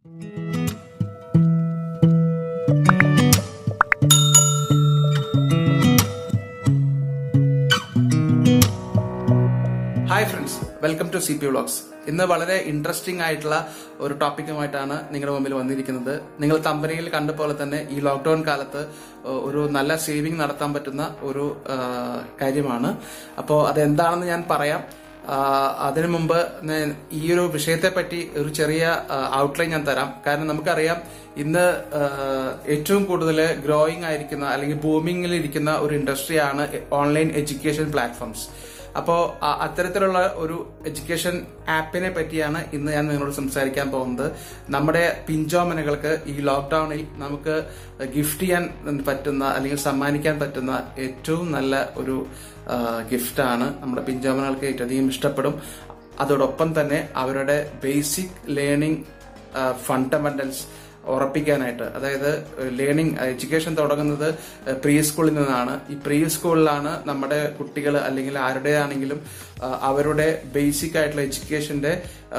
Hi friends welcome to C P vlogs ഇന്ന് വളരെ interesting ആയിട്ടുള്ള ഒരു ടോപ്പിക്കുമായിട്ടാണ് നിങ്ങളുടെ മുമ്പിൽ വന്നിരിക്കുന്നത് നിങ്ങൾ കമ്പനിയിൽ കണ്ട പോലെ തന്നെ ഈ ലോക്ക്ഡൌൺ കാലത്ത് ഒരു നല്ല സേവിങ് നടത്താൻ പറ്റുന്ന ഒരു ആ, കാര്യമാണ് അപ്പോൾ അതെന്താണെന്ന് ഞാൻ പറയാം ആ, അതിനു മുമ്പ് ഞാൻ ഈ ഒരു വിഷയത്തെ പറ്റി ഒരു ചെറിയ ഔട്ട്ലൈൻ ഞാൻ തരാം കാരണം നമുക്കറിയാം ഇന്ന് ആ, ഏറ്റവും കൂടുതൽ ഗ്രോയിങ് ആയിരിക്കുന്ന അല്ലെങ്കിൽ ബൂമിംഗിൽ ഇരിക്കുന്ന ഒരു ഇൻഡസ്ട്രിയാണ് ഓൺലൈൻ എഡ്യൂക്കേഷൻ പ്ലാറ്റ്ഫോംസ് അപ്പോ അ- അത്തരത്തിലുള്ള ഒരു എഡ്യൂക്കേഷൻ ആപ്പിനെ പറ്റിയാണ് ഇന്ന് ഞാൻ നിങ്ങളോട് സംസാരിക്കാൻ പോകുന്നത് നമ്മുടെ പിഞ്ചോമനകൾക്ക് ഈ ലോക്ക്ഡൌണിൽ നമുക്ക് ഗിഫ്റ്റ് ചെയ്യാൻ പറ്റുന്ന അല്ലെങ്കിൽ സമ്മാനിക്കാൻ പറ്റുന്ന ഏറ്റവും നല്ല ഒരു ഗിഫ്റ്റാണ് നമ്മുടെ പിഞ്ചോമനകൾക്ക് ഏറ്റവും അധികം ഇഷ്ടപ്പെടും അതോടൊപ്പം തന്നെ അവരുടെ ബേസിക് ലേണിംഗ് ഫണ്ടമെന്റൽസ് ഉറപ്പിക്കാനായിട്ട് അതായത് ലേണിംഗ് എഡ്യൂക്കേഷൻ തുടങ്ങുന്നത് പ്രീ സ്കൂളിൽ നിന്നാണ് ഈ പ്രീ സ്കൂളിലാണ് നമ്മുടെ കുട്ടികൾ അല്ലെങ്കിൽ ആരുടെയാണെങ്കിലും ആ, അവരുടെ ബേസിക് ആയിട്ടുള്ള എഡ്യൂക്കേഷന്റെ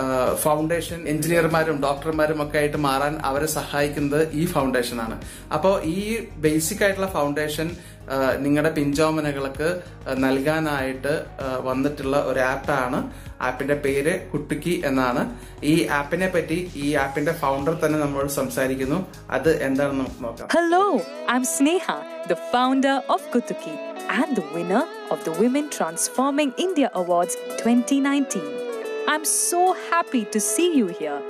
ഫൗണ്ടേഷൻ എഞ്ചിനീയർമാരും ഡോക്ടർമാരും ഒക്കെ ആയിട്ട് മാറാൻ അവരെ സഹായിക്കുന്നത് ഈ ഫൗണ്ടേഷനാണ് അപ്പോൾ ഈ ബേസിക് ആയിട്ടുള്ള ഫൗണ്ടേഷൻ നിങ്ങളുടെ പിഞ്ചോമനകൾക്ക് നൽകാനായിട്ട് ആ, വന്നിട്ടുള്ള ഒരു ആപ്പാണ് ആപ്പിന്റെ പേര് കുട്ടിക്കി എന്നാണ് ഈ ആപ്പിനെ പറ്റി ഈ ആപ്പിന്റെ ഫൗണ്ടർ തന്നെ നമ്മളോട് സംസാരിക്കുന്നു അത് എന്താണെന്ന് നമുക്ക് നോക്കാം Hello, I'm Sneha, the founder of Kutuki and the winner of the Women Transforming India Awards 2019. I'm so happy to see you here.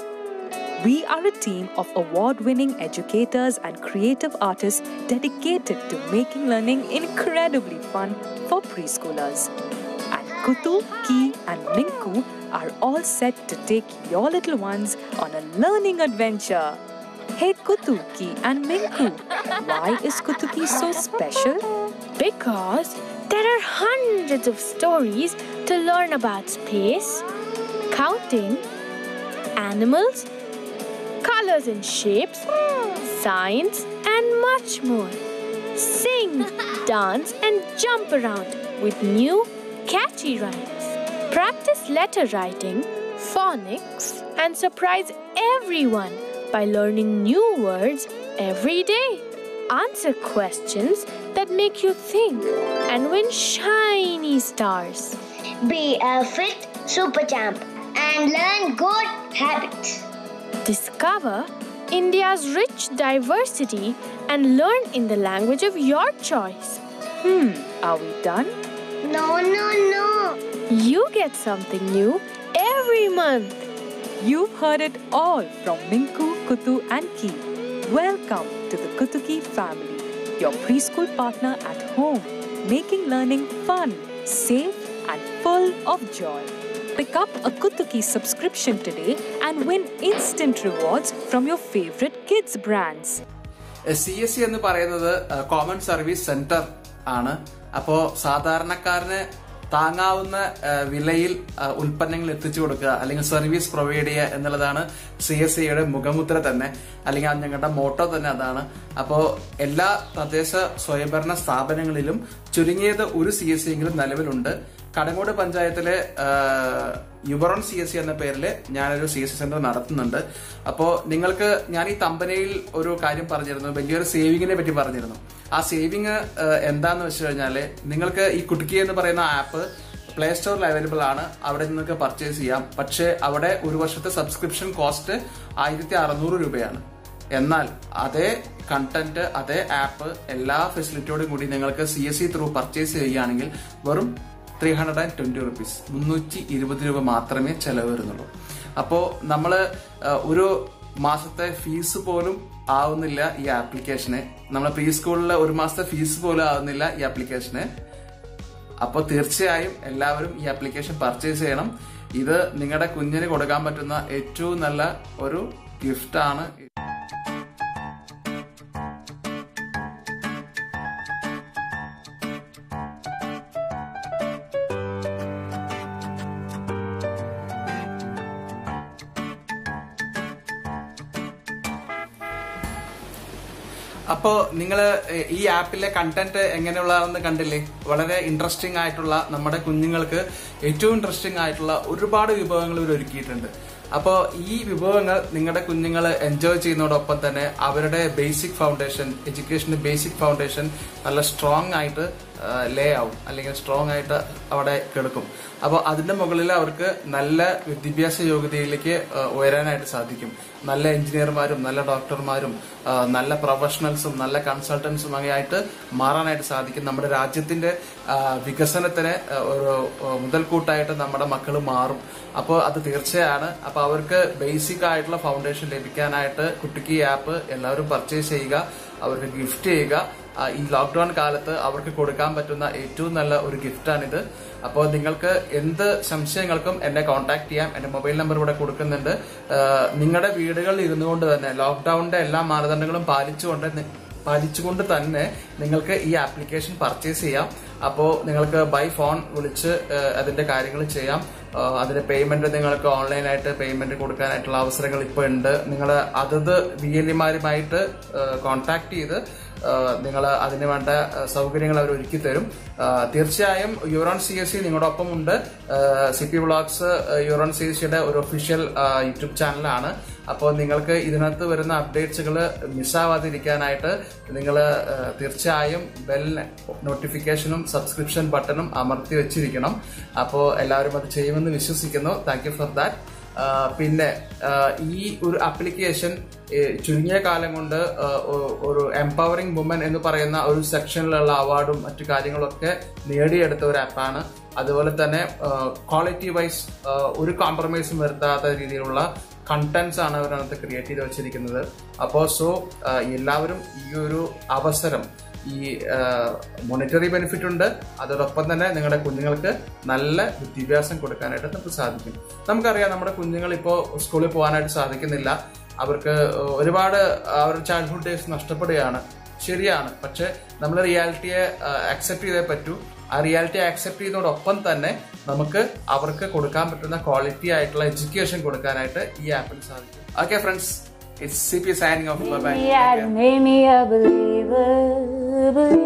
We are a team of award winning educators and creative artists dedicated to making learning incredibly fun for preschoolers. And Kutu, Ki, and Minku are all set to take your little ones on a learning adventure. Hey Kutu, Ki, and Minku, why is Kutuki so special? Because there are hundreds of stories to learn about space, counting, animals, colors and shapes, science, and much more. Sing, dance, and jump around with new, catchy rhymes. Practice letter writing, phonics, and surprise everyone by learning new words every day. Answer questions that make you think and win shiny stars. Be a fit super champ and learn good habits. Discover India's rich diversity and learn in the language of your choice. Hmm, are we done? No, no, no. You get something new every month. You've heard it all from Minku, Kutu, and Ki. Welcome to the Kutuki family, your preschool partner at home, making learning fun, safe, and full of joy. Pick up a Kutuki subscription today and win instant rewards from your favorite kids' brands. C S C എന്ന് പറയുന്നത് common service centre ആണ് അപ്പോ സാധാരണക്കാരന് താങ്ങാവുന്ന ആ, വിലയിൽ ആ, ഉൽപ്പന്നങ്ങൾ എത്തിച്ചു കൊടുക്കുക അല്ലെങ്കിൽ സർവീസ് പ്രൊവൈഡ് ചെയ്യുക എന്നുള്ളതാണ് സി എസ് സിയുടെ മുഖമുദ്ര തന്നെ അല്ലെങ്കിൽ അത് ഞങ്ങളുടെ മോട്ടോ തന്നെ അതാണ് അപ്പോ എല്ലാ തദ്ദേശ സ്വയംഭരണ സ്ഥാപനങ്ങളിലും ചുരുങ്ങിയത് ഒരു സി എസ് സി എങ്കിലും നിലവിലുണ്ട് കടങ്ങോട് പഞ്ചായത്തിലെ ആ, യുബറോൺ സി എസ് സി എന്ന പേരിൽ ഞാനൊരു സി എസ് സി സെന്റർ നടത്തുന്നുണ്ട് അപ്പോ നിങ്ങൾക്ക് ഞാൻ ഈ കമ്പനിയിൽ ഒരു കാര്യം പറഞ്ഞിരുന്നു വലിയൊരു സേവിങ്ങിനെ പറ്റി പറഞ്ഞിരുന്നു ആ സേവിങ് എന്താന്ന് വെച്ച് കഴിഞ്ഞാല് നിങ്ങൾക്ക് ഈ കുടുക്കി എന്ന് പറയുന്ന ആപ്പ് പ്ലേ സ്റ്റോറിൽ അവൈലബിൾ ആണ് അവിടെ നിങ്ങൾക്ക് പർച്ചേസ് ചെയ്യാം പക്ഷേ അവിടെ ഒരു വർഷത്തെ സബ്സ്ക്രിപ്ഷൻ കോസ്റ്റ് ആയിരത്തി അറുന്നൂറ് രൂപയാണ് എന്നാൽ അതേ കണ്ടന്റ് അതേ ആപ്പ് എല്ലാ ഫെസിലിറ്റിയോടും കൂടി നിങ്ങൾക്ക് C S C through purchase ചെയ്യുകയാണെങ്കിൽ വെറും three hundred and twenty rupees മുന്നൂറ്റി ഇരുപത് രൂപ മാത്രമേ ചെലവ് വരുന്നുള്ളൂ അപ്പോൾ നമ്മൾ ഒരു മാസത്തെ ഫീസ് പോലും ആവുന്നില്ല ഈ ആപ്ലിക്കേഷന് നമ്മളെ പ്രീ സ്കൂളിലെ ഒരു മാസത്തെ ഫീസ് പോലും ആവുന്നില്ല ഈ ആപ്ലിക്കേഷന് അപ്പോൾ തീർച്ചയായും എല്ലാവരും ഈ ആപ്ലിക്കേഷൻ പർച്ചേസ് ചെയ്യണം ഇത് നിങ്ങളുടെ കുഞ്ഞിന് കൊടുക്കാൻ പറ്റുന്ന ഏറ്റവും നല്ല ഒരു ഗിഫ്റ്റാണ് അപ്പോ നിങ്ങൾ ഈ ആപ്പിലെ കണ്ടന്റ് എങ്ങനെയുള്ളതാണെന്ന് കണ്ടില്ലേ വളരെ ഇൻട്രസ്റ്റിംഗ് ആയിട്ടുള്ള നമ്മുടെ കുഞ്ഞുങ്ങൾക്ക് ഏറ്റവും ഇൻട്രസ്റ്റിംഗ് ആയിട്ടുള്ള ഒരുപാട് വിഭവങ്ങൾ ഇവർ ഒരുക്കിയിട്ടുണ്ട് അപ്പോൾ ഈ വിഭവങ്ങൾ നിങ്ങളുടെ കുഞ്ഞുങ്ങൾ എൻജോയ് ചെയ്യുന്നതോടൊപ്പം തന്നെ അവരുടെ ബേസിക് ഫൗണ്ടേഷൻ എഡ്യൂക്കേഷന്റെ ബേസിക് ഫൗണ്ടേഷൻ നല്ല സ്ട്രോങ് ആയിട്ട് ലേ ആവും അല്ലെങ്കിൽ സ്ട്രോങ് ആയിട്ട് അവിടെ കിടക്കും അപ്പോൾ അതിന്റെ മുകളിൽ അവർക്ക് നല്ല വിദ്യാഭ്യാസ യോഗ്യതയിലേക്ക് ആ, ഉയരാനായിട്ട് സാധിക്കും നല്ല എഞ്ചിനീയർമാരും നല്ല ഡോക്ടർമാരും ആ, നല്ല പ്രൊഫഷണൽസും നല്ല കൺസൾട്ടൻസും ഒക്കെ ആയിട്ട് മാറാനായിട്ട് സാധിക്കും നമ്മുടെ രാജ്യത്തിന്റെ ആ, വികസനത്തിന് ആ, ഒരു ആ, മുതൽക്കൂട്ടായിട്ട് നമ്മുടെ മക്കൾ മാറും അപ്പോൾ അത് തീർച്ചയാണ് അപ്പോൾ അവർക്ക് ബേസിക് ആയിട്ടുള്ള ഫൗണ്ടേഷൻ ലഭിക്കാനായിട്ട് കുട്ടിക്ക് ഈ ആപ്പ് എല്ലാവരും പർച്ചേസ് ചെയ്യുക അവർക്ക് ഗിഫ്റ്റ് ചെയ്യുക ആ, ഈ ലോക്ക്ഡൌൺ കാലത്ത് അവർക്ക് കൊടുക്കാൻ പറ്റുന്ന ഏറ്റവും നല്ല ഒരു ഗിഫ്റ്റാണിത് അപ്പോൾ നിങ്ങൾക്ക് എന്ത് സംശയങ്ങൾക്കും എന്നെ കോൺടാക്ട് ചെയ്യാം എന്റെ മൊബൈൽ നമ്പർ ഇവിടെ കൊടുക്കുന്നുണ്ട് ആ, നിങ്ങളുടെ വീടുകളിൽ ഇരുന്നുകൊണ്ട് തന്നെ ലോക്ക്ഡൌണിന്റെ എല്ലാ മാനദണ്ഡങ്ങളും പാലിച്ചുകൊണ്ട് നി- പാലിച്ചുകൊണ്ട് തന്നെ നിങ്ങൾക്ക് ഈ ആപ്ലിക്കേഷൻ പർച്ചേസ് ചെയ്യാം അപ്പോൾ നിങ്ങൾക്ക് ബൈ ഫോൺ വിളിച്ച് ആ, അതിന്റെ കാര്യങ്ങൾ ചെയ്യാം ആ, അതിന്റെ പേയ്മെന്റ് നിങ്ങൾക്ക് ഓൺലൈനായിട്ട് പേയ്മെന്റ് കൊടുക്കാനായിട്ടുള്ള അവസരങ്ങൾ ഇപ്പോൾ ഉണ്ട് നിങ്ങൾ അതത് വി എൽ ഇമാരുമായിട്ട് കോൺടാക്ട് ചെയ്ത് നിങ്ങൾ അതിന് വേണ്ട ആ, സൗകര്യങ്ങൾ അവർ ഒരുക്കി തരും ആ, തീർച്ചയായും യൂറോൺ സി എസ് സി നിങ്ങളുടെ ഒപ്പം ഉണ്ട് C P vlogs your own C S സിയുടെ ഒരു ഒഫീഷ്യൽ യൂട്യൂബ് ചാനലാണ് അപ്പോൾ നിങ്ങൾക്ക് ഇതിനകത്ത് വരുന്ന അപ്ഡേറ്റ്സുകൾ മിസ്സാവാതിരിക്കാനായിട്ട് നിങ്ങൾ തീർച്ചയായും ബെൽ നോട്ടിഫിക്കേഷനും സബ്സ്ക്രിപ്ഷൻ ബട്ടണും അമർത്തി വെച്ചിരിക്കണം അപ്പോൾ എല്ലാവരും അത് ചെയ്യുമെന്ന് വിശ്വസിക്കുന്നു താങ്ക് യു ഫോർ ദാറ്റ് പിന്നെ ആ, ഈ ഒരു ആപ്ലിക്കേഷൻ ചുരുങ്ങിയ കാലം കൊണ്ട് ആ, ഒ- ഒരു എംപവറിംഗ് വുമൻ എന്ന് പറയുന്ന ഒരു സെക്ഷനിലുള്ള അവാർഡും മറ്റു കാര്യങ്ങളൊക്കെ നേടിയെടുത്ത ഒരു ആപ്പാണ് അതുപോലെ തന്നെ ക്വാളിറ്റി വൈസ് ഒരു കോംപ്രമൈസും വരുത്താത്ത രീതിയിലുള്ള കണ്ടന്റ്സ് ആണ് അവരതിനകത്ത് ക്രിയേറ്റ് ചെയ്ത് വെച്ചിരിക്കുന്നത് അപ്പോൾ സോ എല്ലാവരും ഈ ഒരു അവസരം ഈ മോണിറ്ററി ബെനിഫിറ്റ് ഉണ്ട് അതോടൊപ്പം തന്നെ നിങ്ങളുടെ കുഞ്ഞുങ്ങൾക്ക് നല്ല വിദ്യാഭ്യാസം കൊടുക്കാനായിട്ട് നമുക്ക് സാധിക്കും നമുക്കറിയാം നമ്മുടെ കുഞ്ഞുങ്ങൾ ഇപ്പോൾ സ്കൂളിൽ പോകാനായിട്ട് സാധിക്കുന്നില്ല അവർക്ക് ഒരുപാട് അവരുടെ ചൈൽഡ്ഹുഡ് ഡേയ്സ് നഷ്ടപ്പെടുകയാണ് ശരിയാണ് പക്ഷെ നമ്മൾ റിയാലിറ്റിയെ അക്സെപ്റ്റ് ചെയ്തേ പറ്റൂ ആ റിയാലിറ്റി അക്സെപ്റ്റ് ചെയ്യുന്നതോടൊപ്പം തന്നെ നമുക്ക് അവർക്ക് കൊടുക്കാൻ പറ്റുന്ന ക്വാളിറ്റി ആയിട്ടുള്ള എഡ്യൂക്കേഷൻ കൊടുക്കാനായിട്ട് ഈ ആപ്പിൽ സാധിക്കും okay friends it's C P signing off bye Yeah, made me a believer.